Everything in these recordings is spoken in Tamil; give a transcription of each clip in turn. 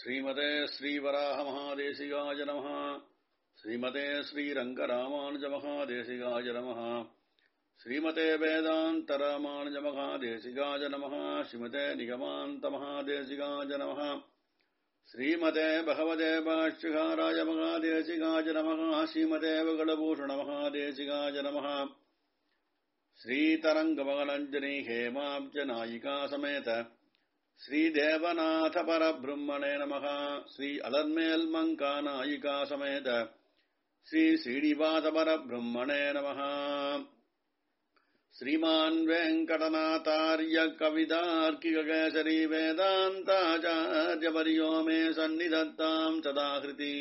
ஸ்ரீமதே ஸ்ரீவராக மகாதேசிகாய நம ஸ்ரீமதே ஸ்ரீரங்கராமானுஜ மகாதேசிகாய நம ஸ்ரீமதே வேதாந்த ராமானுஜ மகாதேசிகாய நம ஸ்ரீமதே நிகமாந்த மகாதேசிகாய நம ஸ்ரீமதே பகவதே பாஷ்யகாராய மகாதேசிகாய நம ஸ்ரீமதே வகடபூஷண மகாதேசிகாய நம श्रीतरङ्गमगलञ्जनी हेमाब्जनायिका समेत श्रीदेवनाथ परब्रह्मणे नमः श्री अलर्मेल्मङ्कानायिका समेत श्री श्रीनिवासपरब्रह्मणे नमः श्रीमान् वेङ्कटनाथार्य कवितार्किककेसरी वेदान्ताचार्यवर्यो मे सन्निधत्ताम् सदाहृति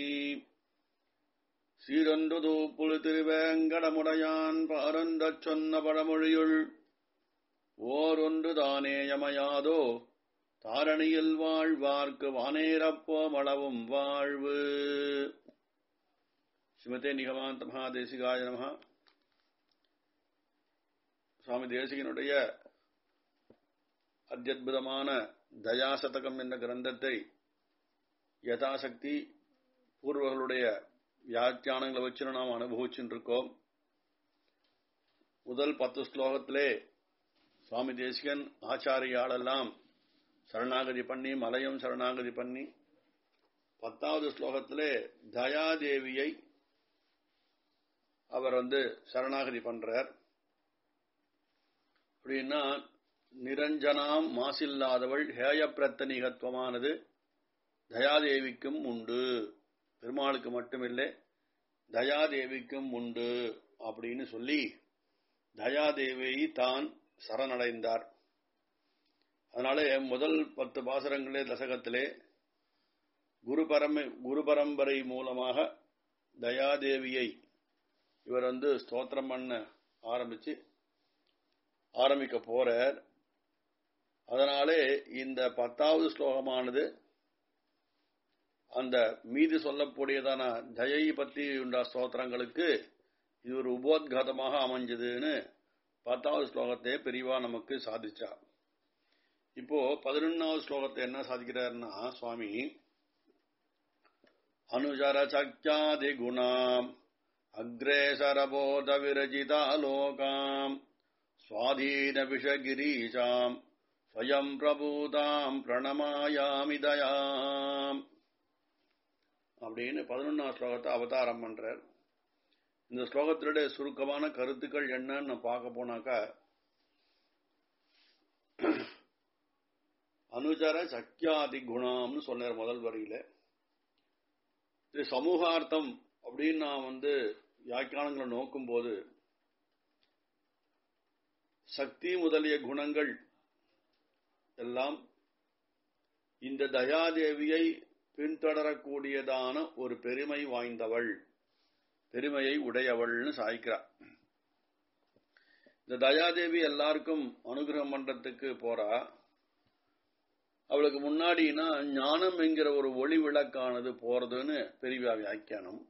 சீரொன்றுது புழு திருவேங்கடமுடையான் பாரந்தச் சொன்ன பழமொழியுள் ஓரொன்று தானேயமையாதோ தாரணியில் வாழ்வார்க்கு வானேரப்போமளவும் வாழ்வு ஸ்ரீமதே நிகமாந்த மகாதேசிகாய நம சுவாமி தேசிகனுடைய அத்தியுதமான தயாசதகம் என்ற கிரந்தத்தை யதாசக்தி பூர்வர்களுடைய வியாக்கியானங்களை வச்சு நாம் அனுபவிச்சுட்டு இருக்கோம் முதல் பத்து ஸ்லோகத்திலே சுவாமி தேசிகன் ஆச்சாரியாலெல்லாம் சரணாகதி பண்ணி மலையும் சரணாகதி பண்ணி பத்தாவது ஸ்லோகத்திலே தயாதேவியை அவர் வந்து சரணாகதி பண்றார் அப்படின்னா நிரஞ்சனாம் மாசில்லாதவள் ஹேய பிரத்தனிகத்துவமானது தயாதேவிக்கும் உண்டு பெருமாளுக்கு மட்டுமில்லை தயாதேவிக்கும் உண்டு அப்படின்னு சொல்லி தயாதேவியை தான் சரணடைந்தார் அதனால முதல் பத்து பாசரங்களே தசகத்திலே குரு பரம குரு பரம்பரை மூலமாக தயாதேவியை இவர் வந்து ஸ்தோத்திரம் பண்ண ஆரம்பிச்சு ஆரம்பிக்க போறார் அதனாலே இந்த பத்தாவது ஸ்லோகமானது அந்த மீது சொல்லக்கூடியதான தயை பற்றி உண்ட ஸ்தோத்திரங்களுக்கு இது ஒரு உபோத்காதமாக அமைஞ்சதுன்னு பத்தாவது ஸ்லோகத்தை பெரிவா நமக்கு சாதிச்சா இப்போ பதினொன்னாவது ஸ்லோகத்தை என்ன சாதிக்கிறாருன்னா சுவாமி அனுஜர சக்கியாதி குணாம் அக்ரேசரபோத விரஜிதாலோகாம் சுவாதீன விஷகிரீஷாம் ஸ்வயம் பிரபூதாம் பிரணமாயாமி தயாம் அப்படின்னு பதினொன்னாம் ஸ்லோகத்தை அவதாரம் பண்றார் இந்த ஸ்லோகத்தினுடைய சுருக்கமான கருத்துக்கள் என்னன்னு பார்க்க போனாக்கா அனுஜர சக்கியாதி குணம்னு சொன்னார் முதல் வரியில இது சமூகார்த்தம் அப்படின்னு நான் வந்து வியாக்கியானங்களை நோக்கும் போது சக்தி முதலிய குணங்கள் எல்லாம் இந்த தயாதேவியை பின்தொடரக்கூடியதான ஒரு பெருமை வாய்ந்தவள் பெருமையை உடையவள்னு சாய்க்கிறார் இந்த தயாதேவி எல்லாருக்கும் அனுகிரகம் பண்றதுக்கு போறா அவளுக்கு முன்னாடினா ஞானம் என்கிற ஒரு ஒளி விளக்கானது போறதுன்னு பெரிய வியாக்கியானம்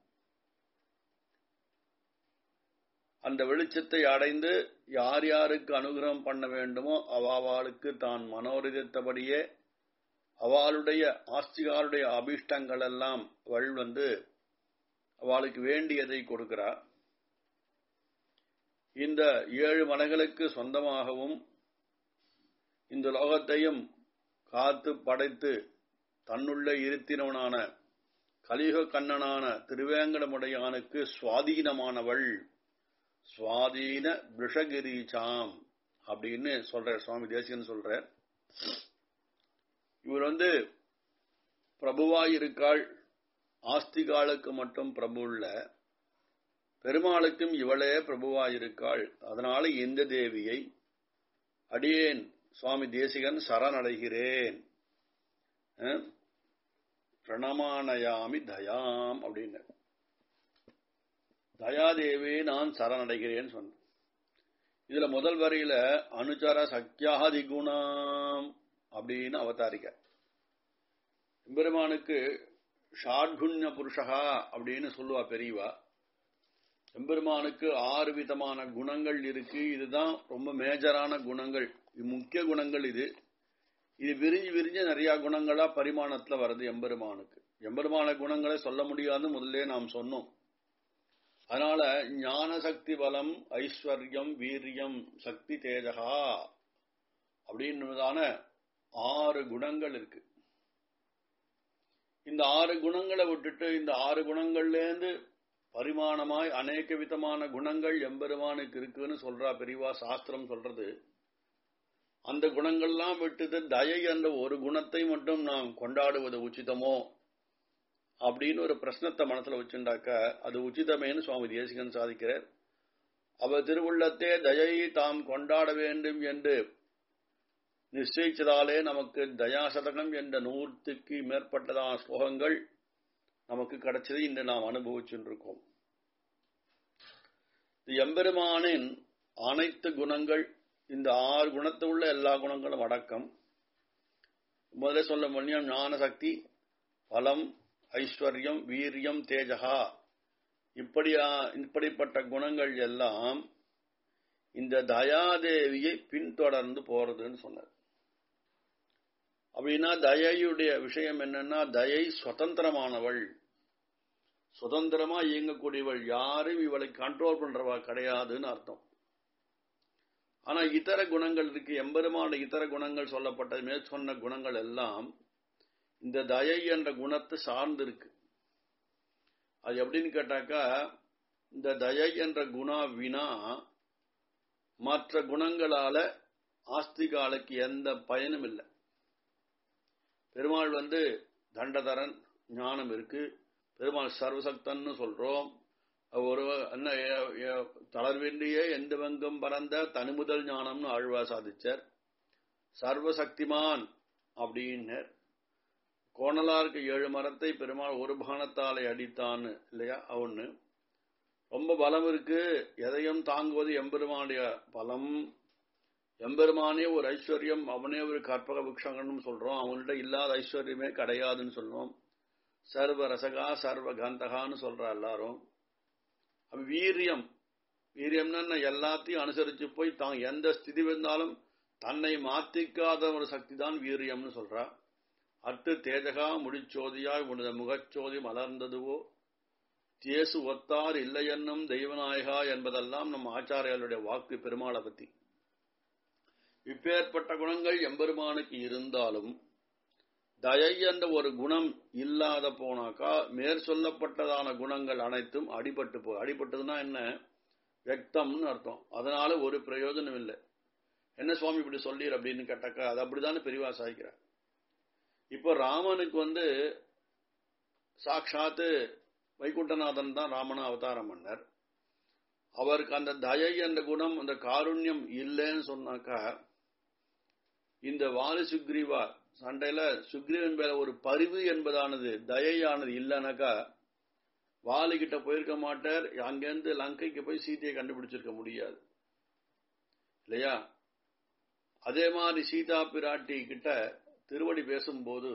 அந்த வெளிச்சத்தை அடைந்து யார் யாருக்கு அனுகிரகம் பண்ண வேண்டுமோ அவாவாளுக்கு தான் மனோரிதத்தபடியே அவளுடைய ஆஸ்திகாருடைய அபிஷ்டங்கள் எல்லாம் அவள் வந்து அவளுக்கு வேண்டியதை கொடுக்கிறார் இந்த ஏழு மலைகளுக்கு சொந்தமாகவும் இந்த லோகத்தையும் காத்து படைத்து தன்னுள்ள இருத்தினவனான கலியுக கண்ணனான திருவேங்கடமுடையானுக்கு சுவாதீனமானவள் சுவாதீன விஷகிரீச்சாம் அப்படின்னு சொல்ற சுவாமி தேசிகன் சொல்ற இவர் வந்து பிரபுவாயிருக்காள் ஆஸ்திகாளுக்கு மட்டும் பிரபு இல்ல பெருமாளுக்கும் இவளே பிரபுவாயிருக்காள் அதனால இந்த தேவியை அடியேன் சுவாமி தேசிகன் சரணடைகிறேன் பிரணமானயாமி தயாம் அப்படின்னு தயாதேவி நான் சரணடைகிறேன் சொன்ன இதுல முதல் வரியில அனுச்சர சக்கியாதி குணாம் அப்படின்னு அவதாரிக்க எம்பெருமானுக்கு ஷாட்குண்ய புருஷகா அப்படின்னு சொல்லுவா பெரியவா எம்பெருமானுக்கு ஆறு விதமான குணங்கள் இருக்கு இதுதான் ரொம்ப மேஜரான குணங்கள் இது முக்கிய குணங்கள் இது இது விரிஞ்சு விரிஞ்சு நிறைய குணங்களா பரிமாணத்துல வருது எம்பெருமானுக்கு எம்பெருமான குணங்களை சொல்ல முடியாது முதல்ல நாம் சொன்னோம் அதனால ஞான சக்தி பலம் ஐஸ்வர்யம் வீரியம் சக்தி தேஜகா அப்படின்றதான ஆறு குணங்கள் இருக்கு இந்த ஆறு குணங்களை விட்டுட்டு இந்த ஆறு குணங்கள்லேருந்து பரிமாணமாய் அநேக விதமான குணங்கள் எம்பெருமானுக்கு இருக்குன்னு சொல்றா பெரியவா சாஸ்திரம் சொல்றது அந்த குணங்கள்லாம் விட்டுட்டு தயை என்ற ஒரு குணத்தை மட்டும் நாம் கொண்டாடுவது உச்சிதமோ அப்படின்னு ஒரு பிரശ്னத்தை மனசுல வச்சுண்டாக்க அது உச்சிதமேன்னு சுவாமி தேசிகன் சாதிக்கிறார் அவர் திருவுள்ளத்தே தயையை தாம் கொண்டாட வேண்டும் என்று நிச்சயிச்சதாலே நமக்கு தயாசதகம் என்ற நூற்றுக்கு மேற்பட்டதான ஸ்லோகங்கள் நமக்கு கிடைச்சது இன்று நாம் அனுபவிச்சுருக்கோம் எம்பெருமானின் அனைத்து குணங்கள் இந்த ஆறு குணத்தை உள்ள எல்லா குணங்களும் அடக்கம் முதல்ல சொல்ல முடியும் ஞான சக்தி பலம் ஐஸ்வர்யம் வீரியம் தேஜகா இப்படியா இப்படிப்பட்ட குணங்கள் எல்லாம் இந்த தயாதேவியை பின்தொடர்ந்து போறதுன்னு சொன்னார் அப்படின்னா தயையுடைய விஷயம் என்னன்னா தயை சுதந்திரமானவள் சுதந்திரமா இயங்கக்கூடியவள் யாரும் இவளை கண்ட்ரோல் பண்றவா கிடையாதுன்னு அர்த்தம் ஆனா இதர குணங்கள் இருக்கு எம்பெருமான இதர குணங்கள் சொல்லப்பட்டது மேல் சொன்ன குணங்கள் எல்லாம் இந்த தயை என்ற குணத்தை சார்ந்து இருக்கு அது எப்படின்னு கேட்டாக்கா இந்த தயை என்ற குணா வினா மற்ற குணங்களால ஆஸ்திகாலுக்கு எந்த பயனும் இல்லை பெருமாள் வந்து தண்டதரன் ஞானம் இருக்கு பெருமாள் சர்வசக்தன்னு சொல்றோம் ஒரு என்ன தளர்வின்றியே எந்த வங்கம் பறந்த தனிமுதல் ஞானம்னு ஆழ்வா சாதிச்சார் சர்வசக்திமான் அப்படின்னர் கோணலாருக்கு ஏழு மரத்தை பெருமாள் ஒரு பானத்தாலே அடித்தான்னு இல்லையா அவனு ரொம்ப பலம் இருக்கு எதையும் தாங்குவது எம்பெருமானுடைய பலம் எம்பெருமானே ஒரு ஐஸ்வர்யம் அவனே ஒரு கற்பக விக்ஷங்கன்னு சொல்றோம் அவன்கிட்ட இல்லாத ஐஸ்வர்யமே கிடையாதுன்னு சொல்றோம் சர்வ ரசகா சர்வ கந்தகான்னு சொல்ற எல்லாரும் வீரியம் வீரியம்னா எல்லாத்தையும் அனுசரிச்சு போய் தான் எந்த ஸ்திதி வந்தாலும் தன்னை மாத்திக்காத ஒரு சக்தி தான் வீரியம்னு சொல்றா அத்து தேஜகா முடிச்சோதியாய் உனது முகச்சோதி மலர்ந்ததுவோ தேசு ஒத்தார் இல்லையென்னும் தெய்வநாயகா என்பதெல்லாம் நம் ஆச்சாரியாளுடைய வாக்கு பெருமாளை பத்தி இப்பேற்பட்ட குணங்கள் எம்பெருமானுக்கு இருந்தாலும் தயை என்ற ஒரு குணம் இல்லாத போனாக்கா மேற் சொல்லப்பட்டதான குணங்கள் அனைத்தும் அடிபட்டு போ அடிபட்டதுன்னா என்ன வெக்தம்னு அர்த்தம் அதனால ஒரு பிரயோஜனம் இல்லை என்ன சுவாமி இப்படி சொல்லீர் அப்படின்னு கேட்டாக்கா அது அப்படிதானே பெரியவா சாய்க்கிறார் இப்போ ராமனுக்கு வந்து சாட்சாத்து வைகுண்டநாதன் தான் ராமன அவதாரம் பண்ணார் அவருக்கு அந்த தயை என்ற குணம் அந்த காருண்யம் இல்லைன்னு சொன்னாக்கா இந்த வாலி சுக்ரீவா சண்டையில சுக்ரீவன் மேல ஒரு பரிவு என்பதானது தயையானது இல்லைனாக்கா வாலி கிட்ட போயிருக்க மாட்டார் அங்கிருந்து லங்கைக்கு போய் சீதையை கண்டுபிடிச்சிருக்க முடியாது இல்லையா அதே மாதிரி சீதா பிராட்டி கிட்ட திருவடி பேசும்போது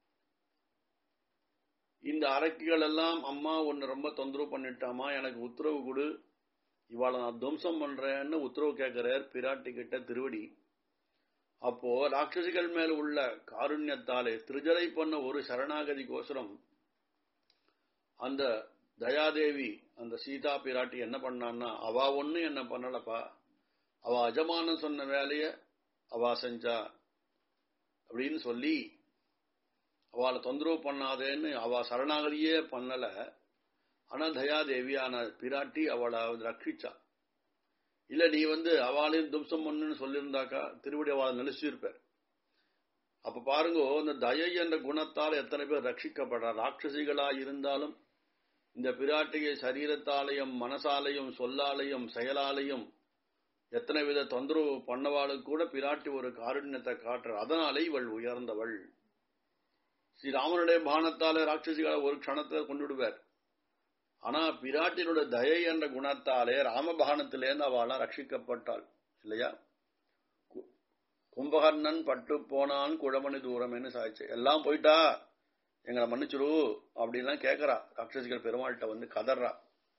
இந்த அரக்கிகள் எல்லாம் அம்மா ஒன்னு ரொம்ப தொந்தரவு பண்ணிட்டாமா எனக்கு உத்தரவு கொடு இவாளை நான் துவம்சம் பண்றேன்னு உத்தரவு கேட்கிறார் பிராட்டி கிட்ட திருவடி அப்போ ராட்சசிகள் மேல் உள்ள காருண்யத்தாலே திருஜலை பண்ண ஒரு சரணாகதி கோசரம் அந்த தயாதேவி அந்த சீதா பிராட்டி என்ன பண்ணான்னா அவ ஒண்ணு என்ன பண்ணலப்பா அவ அஜமானம் சொன்ன வேலைய அவ செஞ்சா அப்படின்னு சொல்லி அவளை தொந்தரவு பண்ணாதேன்னு அவ சரணாகதியே பண்ணல ஆனா தயாதேவியான பிராட்டி அவளை ரட்சிச்சா இல்ல நீ வந்து அவளையும் தும்சம் பண்ணுன்னு சொல்லியிருந்தாக்கா திருவடி அவளை நினைச்சிருப்பார் அப்ப பாருங்க இந்த தயை என்ற குணத்தால் எத்தனை பேர் ரட்சிக்கப்படுற ராட்சசிகளா இருந்தாலும் இந்த பிராட்டியை சரீரத்தாலையும் மனசாலையும் சொல்லாலையும் செயலாலையும் எத்தனை வித தொந்தரவு பண்ணவாளுக்கு கூட பிராட்டி ஒரு காருண்யத்தை காட்டுற அதனாலே இவள் உயர்ந்தவள் ஸ்ரீராமனுடைய பானத்தால ராட்சசிகளை ஒரு க்ஷணத்தை கொண்டுடுவார் ஆனா பிராட்டினுடைய தயை என்ற குணத்தாலே ராமபானத்திலேருந்து அவளாம் ரட்சிக்கப்பட்டாள் இல்லையா கும்பகர்ணன் பட்டு போனான் குழமணி தூரம்னு சாய்ச்சு எல்லாம் போயிட்டா எங்களை மன்னிச்சிரு அப்படின்லாம் கேட்கறா ராட்சசிகள் பெருமாள்கிட்ட வந்து கதறா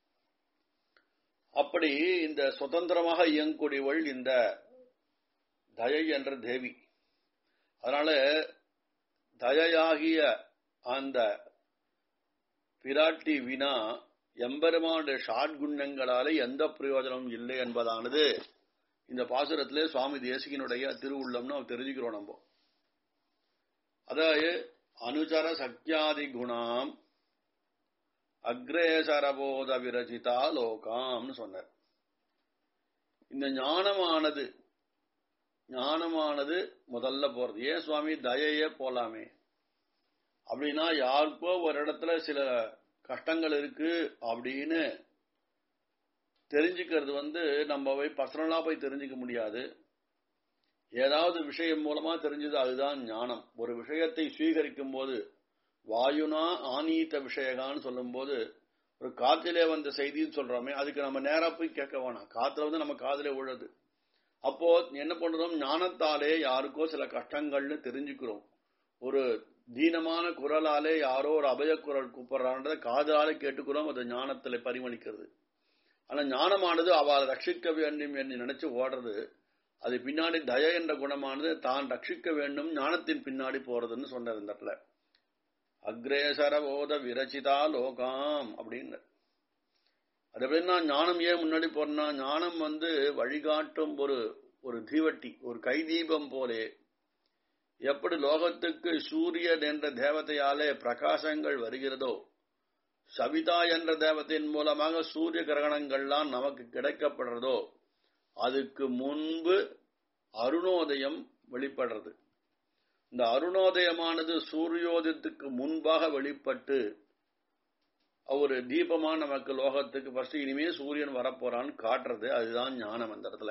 அப்படி இந்த சுதந்திரமாக இயங்கக்கூடியவள் இந்த தயை என்ற தேவி அதனால தயையாகிய அந்த பிராட்டி வினா எம்பெருமானுடைய ஷாட்குண்ணங்களாலே எந்த பிரயோஜனமும் இல்லை என்பதானது இந்த பாசுரத்திலே சுவாமி தேசிகனுடைய திருவுள்ளம்னு அவர் தெரிஞ்சுக்கிறோம் நம்ம அதாவது அனுச்சர சக்தியாதி குணாம் அக்ரேசரபோத விரச்சிதா லோகாம்னு சொன்னார் இந்த ஞானமானது ஞானமானது முதல்ல போறது ஏன் சுவாமி தயையே போலாமே அப்படின்னா யாருக்கோ ஒரு இடத்துல சில கஷ்டங்கள் இருக்கு அப்படின்னு தெரிஞ்சுக்கிறது வந்து நம்ம போய் பர்சனலா போய் தெரிஞ்சுக்க முடியாது ஏதாவது விஷயம் மூலமா தெரிஞ்சது அதுதான் ஞானம் ஒரு விஷயத்தை சுவீகரிக்கும் போது வாயுனா ஆனீத்த விஷயகான்னு சொல்லும் போது ஒரு காத்திலே வந்த செய்தின்னு சொல்றோமே அதுக்கு நம்ம நேரா போய் கேட்க வேணாம் காத்துல வந்து நம்ம காதலே விழுது அப்போ என்ன பண்றோம் ஞானத்தாலே யாருக்கோ சில கஷ்டங்கள்னு தெரிஞ்சுக்கிறோம் ஒரு தீனமான குரலாலே யாரோ ஒரு அபய குரல் கூப்பிடுறான்றத காதலாலே கேட்டுக்கிறோம் அது ஞானத்துல பரிமளிக்கிறது ஆனா ஞானமானது அவளை ரட்சிக்க வேண்டும் என்று நினைச்சு ஓடுறது அது பின்னாடி தய என்ற குணமானது தான் ரட்சிக்க வேண்டும் ஞானத்தின் பின்னாடி போறதுன்னு சொன்னார் இந்த இடத்துல அக்ரேசர போத விரச்சிதா லோகாம் அப்படின்னு அது எப்படின்னா ஞானம் ஏன் முன்னாடி போறனா ஞானம் வந்து வழிகாட்டும் ஒரு ஒரு தீவட்டி ஒரு கைதீபம் போலே எப்படி லோகத்துக்கு சூரியன் என்ற தேவதையாலே பிரகாசங்கள் வருகிறதோ சவிதா என்ற தேவத்தையின் மூலமாக சூரிய கிரகணங்கள்லாம் நமக்கு கிடைக்கப்படுறதோ அதுக்கு முன்பு அருணோதயம் வெளிப்படுறது இந்த அருணோதயமானது சூரியோதயத்துக்கு முன்பாக வெளிப்பட்டு ஒரு தீபமா நமக்கு லோகத்துக்கு ஃபர்ஸ்ட் இனிமே சூரியன் வரப்போறான்னு காட்டுறது அதுதான் ஞானம் அந்த இடத்துல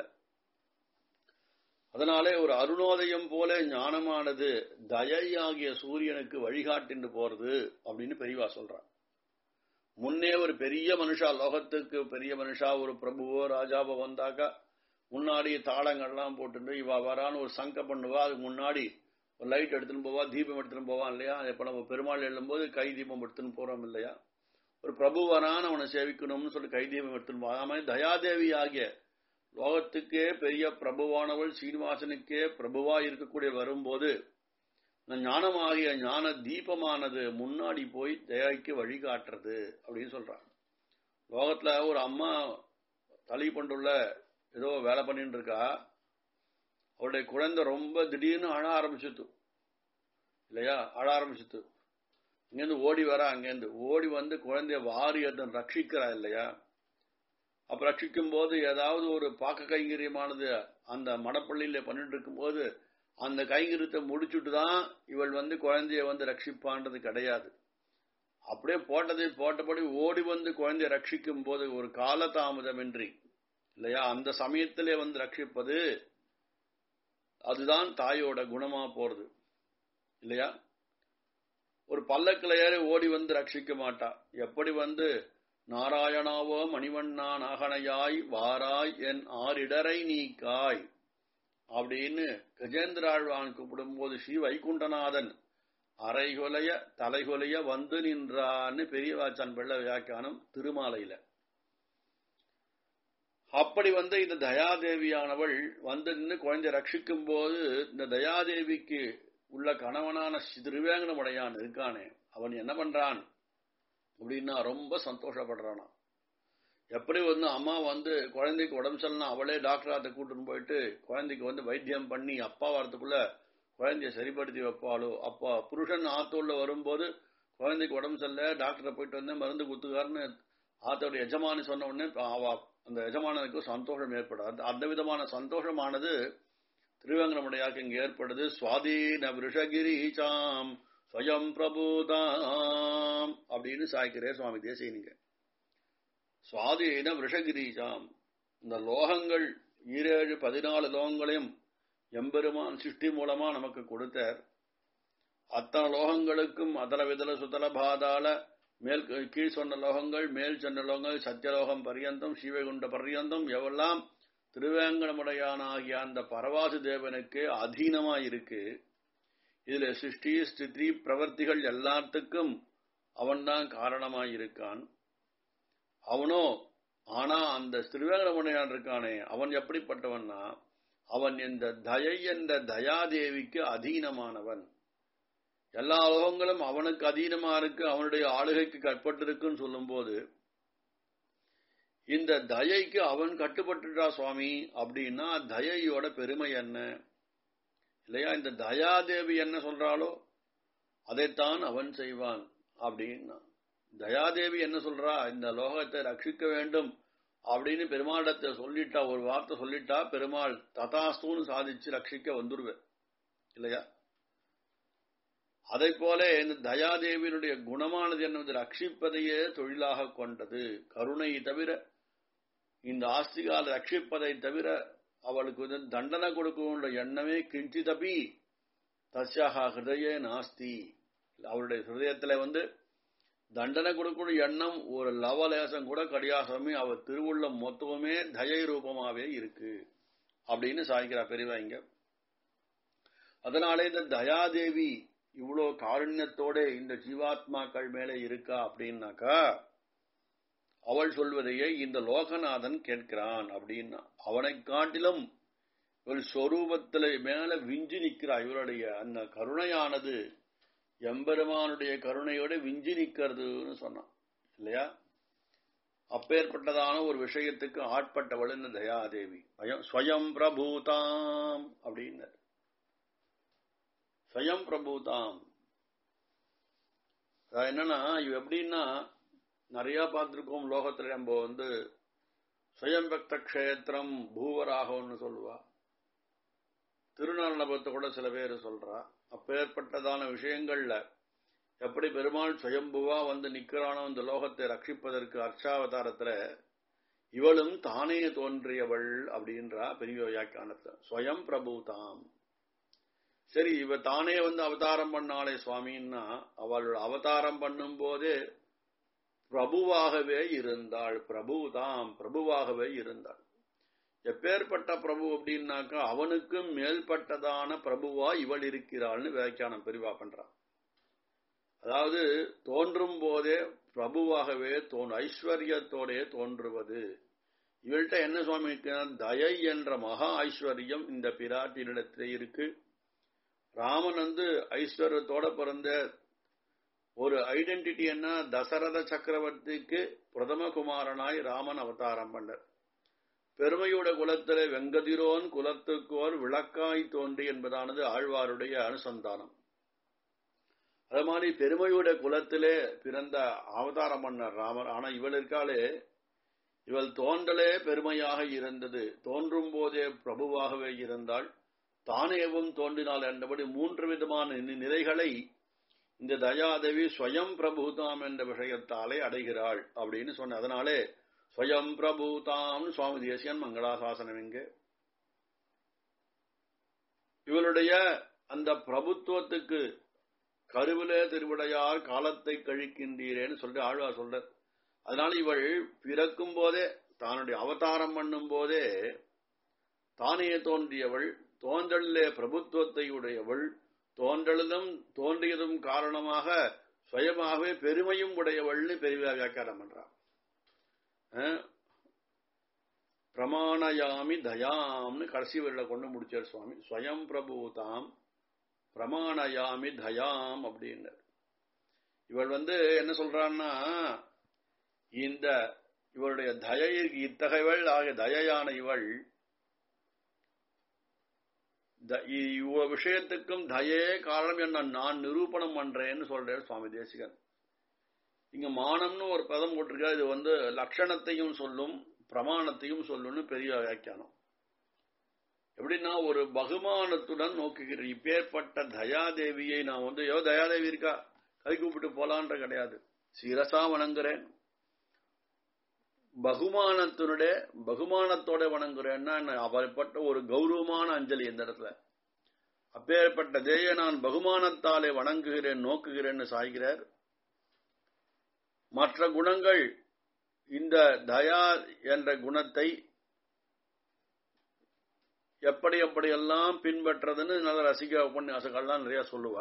அதனாலே ஒரு அருணோதயம் போல ஞானமானது தயையாகிய சூரியனுக்கு வழிகாட்டின்னு போறது அப்படின்னு பெரியவா சொல்றான் முன்னே ஒரு பெரிய மனுஷா லோகத்துக்கு பெரிய மனுஷா ஒரு பிரபுவோ ராஜாவோ வந்தாக்கா முன்னாடி தாளங்கள்லாம் போட்டுட்டு இவா வரான்னு ஒரு சங்க பண்ணுவா அதுக்கு முன்னாடி ஒரு லைட் எடுத்துன்னு போவா தீபம் எடுத்துன்னு போவான் இல்லையா இப்ப நம்ம பெருமாள் எழும்போது கை தீபம் எடுத்துன்னு போறோம் இல்லையா ஒரு பிரபு வரான் அவனை சேவிக்கணும்னு சொல்லி கை தீபம் எடுத்துன்னு போவான் அது மாதிரி தயாதேவி ஆகிய லோகத்துக்கே பெரிய பிரபுவானவள் சீனிவாசனுக்கே பிரபுவா இருக்கக்கூடிய வரும்போது ஞானமாகிய ஞான தீபமானது முன்னாடி போய் தயாய்க்கு வழிகாட்டுறது அப்படின்னு சொல்றான் லோகத்துல ஒரு அம்மா தலை கொண்டுள்ள ஏதோ வேலை பண்ணிட்டு இருக்கா அவருடைய குழந்தை ரொம்ப திடீர்னு அழ ஆரம்பிச்சுட்டு இல்லையா அழ ஆரம்பிச்சுட்டு இங்கேருந்து ஓடி வர அங்கேருந்து ஓடி வந்து குழந்தைய வாரி அதன் ரட்சிக்கிறா இல்லையா அப்ப ரட்சிக்கும் போது ஏதாவது ஒரு பாக்க கைங்கரியமானது அந்த மடப்பள்ளியில பண்ணிட்டு இருக்கும் போது அந்த கைங்கரியத்தை முடிச்சுட்டு தான் இவள் வந்து குழந்தைய வந்து ரட்சிப்பான்றது கிடையாது அப்படியே போட்டதை போட்டபடி ஓடி வந்து குழந்தைய ரட்சிக்கும் போது ஒரு காலதாமதமின்றி இல்லையா அந்த சமயத்திலே வந்து ரட்சிப்பது அதுதான் தாயோட குணமா போறது இல்லையா ஒரு பல்லக்கில் ஏறி ஓடி வந்து ரட்சிக்க மாட்டா எப்படி வந்து நாராயணாவோ மணிவண்ணா நாகனையாய் வாராய் என் ஆறிடரை நீக்காய் அப்படின்னு கஜேந்திராழ்வான் கூப்பிடும்போது ஸ்ரீ வைகுண்டநாதன் அரைகொலைய தலைகொலைய வந்து நின்றான்னு பெரியவாச்சான் பிள்ளை வியாக்கியானம் திருமாலையில அப்படி வந்து இந்த தயாதேவியானவள் வந்து நின்று குழந்தை ரட்சிக்கும் போது இந்த தயாதேவிக்கு உள்ள கணவனான திருவேங்கடமுடையான் இருக்கானே அவன் என்ன பண்றான் அப்படின்னா ரொம்ப சந்தோஷப்படுறானா எப்படி வந்து அம்மா வந்து குழந்தைக்கு உடம்பு சரியில்லைனா அவளே டாக்டராத்த கூட்டின்னு போயிட்டு குழந்தைக்கு வந்து வைத்தியம் பண்ணி அப்பா வரத்துக்குள்ள குழந்தைய சரிப்படுத்தி வைப்பாளோ அப்பா புருஷன் ஆத்தோள்ள வரும்போது குழந்தைக்கு உடம்பு சரியில்ல டாக்டரை போயிட்டு வந்து மருந்து குத்துக்காருன்னு ஆத்தோட எஜமானி சொன்ன உடனே அவ அந்த எஜமானனுக்கு சந்தோஷம் ஏற்படாது அந்த விதமான சந்தோஷமானது திருவேங்கடமுடையாக்கு இங்க ஏற்படுது சுவாதீன விஷகிரீச்சாம் ஸ்வயம் பிரபுதாம் அப்படின்னு சாய்க்கிறே சுவாமி தேசியனிங்க சுவாதீன விஷகிரீச்சாம் இந்த லோகங்கள் ஈரேழு பதினாலு லோகங்களையும் எம்பெருமான் சிருஷ்டி மூலமா நமக்கு கொடுத்தார் அத்தனை லோகங்களுக்கும் அதல விதல சுதல பாதாள மேல் கீழ் சொன்ன லோகங்கள் மேல் சொன்ன லோகங்கள் சத்தியலோகம் பரியந்தம் சிவகுண்ட பரியந்தம் எவெல்லாம் திருவேங்கடமுடையானாகிய அந்த பரவாசு தேவனுக்கு அதீனமா இருக்கு இதுல சிருஷ்டி ஸ்திதி பிரவர்த்திகள் எல்லாத்துக்கும் அவன்தான் காரணமாய் இருக்கான் அவனோ ஆனா அந்த திருவேங்கடமுடையான் இருக்கானே அவன் எப்படிப்பட்டவன்னா அவன் இந்த தயை என்ற தயாதேவிக்கு அதீனமானவன் எல்லா லோகங்களும் அவனுக்கு அதீனமா இருக்கு அவனுடைய ஆளுகைக்கு கட்பட்டிருக்குன்னு சொல்லும்போது இந்த தயைக்கு அவன் கட்டுப்பட்டுட்டா சுவாமி அப்படின்னா தயையோட பெருமை என்ன இல்லையா இந்த தயாதேவி என்ன சொல்றாளோ அதைத்தான் அவன் செய்வான் அப்படின்னா தயாதேவி என்ன சொல்றா இந்த லோகத்தை ரட்சிக்க வேண்டும் அப்படின்னு பெருமாளிடத்தை சொல்லிட்டா ஒரு வார்த்தை சொல்லிட்டா பெருமாள் ததாஸ்தூன்னு சாதிச்சு ரட்சிக்க வந்துருவேன் இல்லையா அதை போல இந்த தயாதேவியினுடைய குணமானது என்னது ரட்சிப்பதையே தொழிலாக கொண்டது கருணை தவிர இந்த ஆஸ்திகால் ரட்சிப்பதை தவிர அவளுக்கு வந்து தண்டனை கொடுக்கின்ற எண்ணமே கிஞ்சிதபி தஸ்யாக ஹிருதயே நாஸ்தி அவருடைய ஹிருதயத்துல வந்து தண்டனை கொடுக்கக்கூடிய எண்ணம் ஒரு லவலேசம் கூட கிடையாசமே அவர் திருவுள்ளம் மொத்தமுமே தயை ரூபமாவே இருக்கு அப்படின்னு சாய்க்கிறார் பெரியவா இங்க அதனாலே இந்த தயாதேவி இவ்வளோ காருண்யத்தோட இந்த ஜீவாத்மாக்கள் மேலே இருக்கா அப்படின்னாக்கா அவள் சொல்வதையே இந்த லோகநாதன் கேட்கிறான் அப்படின்னா அவனை காட்டிலும் இவள் சொரூபத்தில் மேல விஞ்சி நிற்கிறார் இவருடைய அந்த கருணையானது எம்பெருமானுடைய கருணையோட விஞ்சி நிற்கிறதுன்னு சொன்னான் இல்லையா அப்பேற்பட்டதான ஒரு விஷயத்துக்கு ஆட்பட்டவள் இந்த தயாதேவி ஸ்வயம் பிரபூதாம் அப்படின்னார் ஸ்வயம் பிரபூதாம் என்னன்னா இவ எப்படின்னா நிறைய பார்த்திருக்கோம் லோகத்துல நம்ம வந்து ஸ்வயம் பக்த கஷேத்திரம் பூவராகம்னு சொல்லுவா திருநலபத்தை கூட சில பேர் சொல்றா அப்பேற்பட்டதான விஷயங்கள்ல எப்படி பெருமாள் சுயம்புவா வந்து நிக்கிறானோ இந்த லோகத்தை ரட்சிப்பதற்கு அர்ச்சாவதாரத்துல இவளும் தானே தோன்றியவள் அப்படின்றா பெரிய வியாக்கியானத்துல ஸ்வயம் பிரபுதாம் சரி இவ தானே வந்து அவதாரம் பண்ணாளே சுவாமின்னா அவள் அவதாரம் பண்ணும் போதே பிரபுவாகவே இருந்தாள் பிரபுதாம் பிரபுவாகவே இருந்தாள் எப்பேற்பட்ட பிரபு அப்படின்னாக்கா அவனுக்கும் மேல்பட்டதான பிரபுவா இவள் இருக்கிறாள்னு வியாக்கியானம் பெரிவா பண்றான் அதாவது தோன்றும் போதே பிரபுவாகவே தோன் ஐஸ்வர்யத்தோடே தோன்றுவது இவள்கிட்ட என்ன சுவாமி தயை என்ற மகா ஐஸ்வர்யம் இந்த பிராட்டினிடத்திலே இருக்கு ராமன் வந்து ஐஸ்வர்யத்தோட பிறந்த ஒரு ஐடென்டிட்டி என்ன தசரத சக்கரவர்த்திக்கு பிரதம குமாரனாய் ராமன் அவதாரம் பண்ணார் பெருமையோட குலத்திலே வெங்கதிரோன் குலத்துக்கோர் விளக்காய் தோன்றி என்பதானது ஆழ்வாருடைய அனுசந்தானம் அது மாதிரி பெருமையோட குலத்திலே பிறந்த அவதாரம் பண்ணார் ராமர் ஆனா இவள் இருக்காளே இவள் தோன்றலே பெருமையாக இருந்தது தோன்றும் போதே பிரபுவாகவே இருந்தாள் தானேவும் தோன்றினாள் என்றபடி மூன்று விதமான நிலைகளை இந்த தயாதேவி ஸ்வயம் பிரபுதாம் என்ற விஷயத்தாலே அடைகிறாள் அப்படின்னு சொன்ன அதனாலே ஸ்வயம் பிரபூதாம் சுவாமி தேசியன் மங்களாசாசனம் இங்கு இவளுடைய அந்த பிரபுத்துவத்துக்கு கருவிலே திருவிடையார் காலத்தை கழிக்கின்றீரேன்னு சொல்லிட்டு ஆழ்வார் சொல்ற அதனால இவள் பிறக்கும் போதே தானுடைய அவதாரம் பண்ணும் போதே தானே தோன்றியவள் தோன்றலிலே பிரபுத்துவத்தை உடையவள் தோன்றலும் தோன்றியதும் காரணமாக சுயமாகவே பெருமையும் உடையவள்னு பெரிய வியாக்கியானம் பண்றான் பிரமாணயாமி தயாம்னு கடைசி வரியில கொண்டு முடிச்சார் சுவாமி ஸ்வயம் பிரபூதாம் பிரமாணயாமி தயாம் அப்படின்னு இவள் வந்து என்ன சொல்றான்னா இந்த இவருடைய தயைக்கு இத்தகையவள் ஆகிய தயையான இவள் இவ்வ விஷயத்துக்கும் தயே காரணம் என்ன நான் நிரூபணம் பண்றேன்னு சொல்றேன் சுவாமி தேசிகன் இங்க மானம்னு ஒரு பதம் போட்டிருக்கா இது வந்து லட்சணத்தையும் சொல்லும் பிரமாணத்தையும் சொல்லும்னு பெரிய வியாக்கியானம் எப்படின்னா ஒரு பகுமானத்துடன் நோக்குகிற இப்பேற்பட்ட தயாதேவியை நான் வந்து யோ தயாதேவி இருக்கா கை கூப்பிட்டு போலான்ற கிடையாது சிரசா வணங்குறேன் பகுமானத்தினுடைய பகுமானத்தோட வணங்குறேன்னா அவரைப்பட்ட ஒரு கௌரவமான அஞ்சலி இந்த இடத்துல அப்பேற்பட்ட தேய நான் பகுமானத்தாலே வணங்குகிறேன் நோக்குகிறேன்னு சாய்கிறார் மற்ற குணங்கள் இந்த தயா என்ற குணத்தை எப்படி எப்படியெல்லாம் பின்பற்றதுன்னு நல்ல ரசிக உபன்யாசங்கள்லாம் நிறைய சொல்லுவா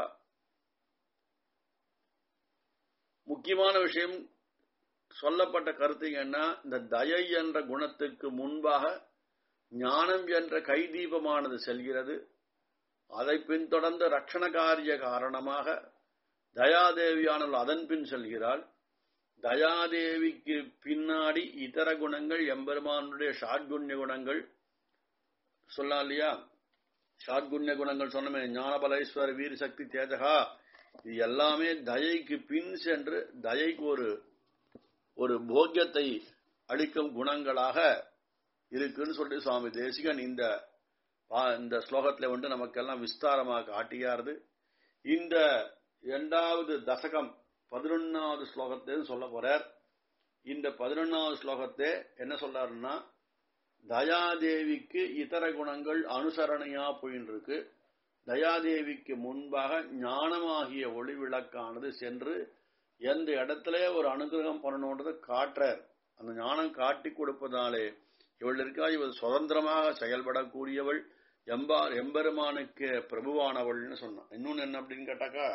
முக்கியமான விஷயம் சொல்லப்பட்ட கருத்து என்ன இந்த தயை என்ற குணத்துக்கு முன்பாக ஞானம் என்ற கைதீபமானது செல்கிறது அதை பின்தொடர்ந்த ரட்சண காரிய காரணமாக தயாதேவியானவள் அதன் பின் செல்கிறாள் தயாதேவிக்கு பின்னாடி இதர குணங்கள் எம்பெருமானுடைய ஷாட்குண்ய குணங்கள் சொல்லலாம் இல்லையா ஷாட்குண்ய குணங்கள் சொன்னமே ஞானபலேஸ்வர வீர சக்தி தேஜகா இது எல்லாமே தயைக்கு பின் சென்று தயைக்கு ஒரு ஒரு போக்கியத்தை அளிக்கும் குணங்களாக இருக்குன்னு சொல்லி சுவாமி தேசிகன் இந்த இந்த ஸ்லோகத்துல வந்து நமக்கெல்லாம் விஸ்தாரமாக காட்டியாருது இந்த இரண்டாவது தசகம் பதினொன்னாவது ஸ்லோகத்தை சொல்ல போறார் இந்த பதினொன்னாவது ஸ்லோகத்தை என்ன சொல்றாருன்னா தயாதேவிக்கு இதர குணங்கள் அனுசரணையா போயின்னு இருக்கு தயாதேவிக்கு முன்பாக ஞானமாகிய ஒளி விளக்கானது சென்று எந்த இடத்துல ஒரு அனுகிரகம் பண்ணணுன்றதை காட்டுறார் அந்த ஞானம் காட்டி கொடுப்பதாலே இவள் இருக்கா இவள் சுதந்திரமாக செயல்படக்கூடியவள் எம்பா எம்பெருமானுக்கு பிரபுவானவள்னு சொன்னான் இன்னொன்னு என்ன அப்படின்னு கேட்டாக்கா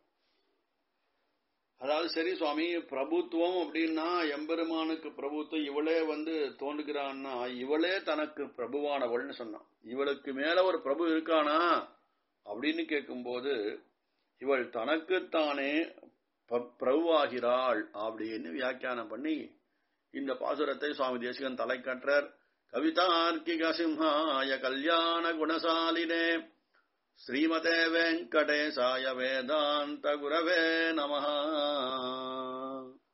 அதாவது சரி சுவாமி பிரபுத்துவம் அப்படின்னா எம்பெருமானுக்கு பிரபுத்துவம் இவளே வந்து தோன்றுகிறான்னா இவளே தனக்கு பிரபுவானவள்னு சொன்னான் இவளுக்கு மேல ஒரு பிரபு இருக்கானா அப்படின்னு கேட்கும்போது இவள் தனக்குத்தானே பிரபுவாகிறாள் அப்படின்னு வியாக்கியானம் பண்ணி இந்த பாசுரத்தை சுவாமி தேசிகன் தலை கற்றார் கவிதார்க்கிக சிம்ஹாய கல்யாண குணசாலினே ஸ்ரீமதே வெங்கடேசாய வேதாந்த குரவே நமஹா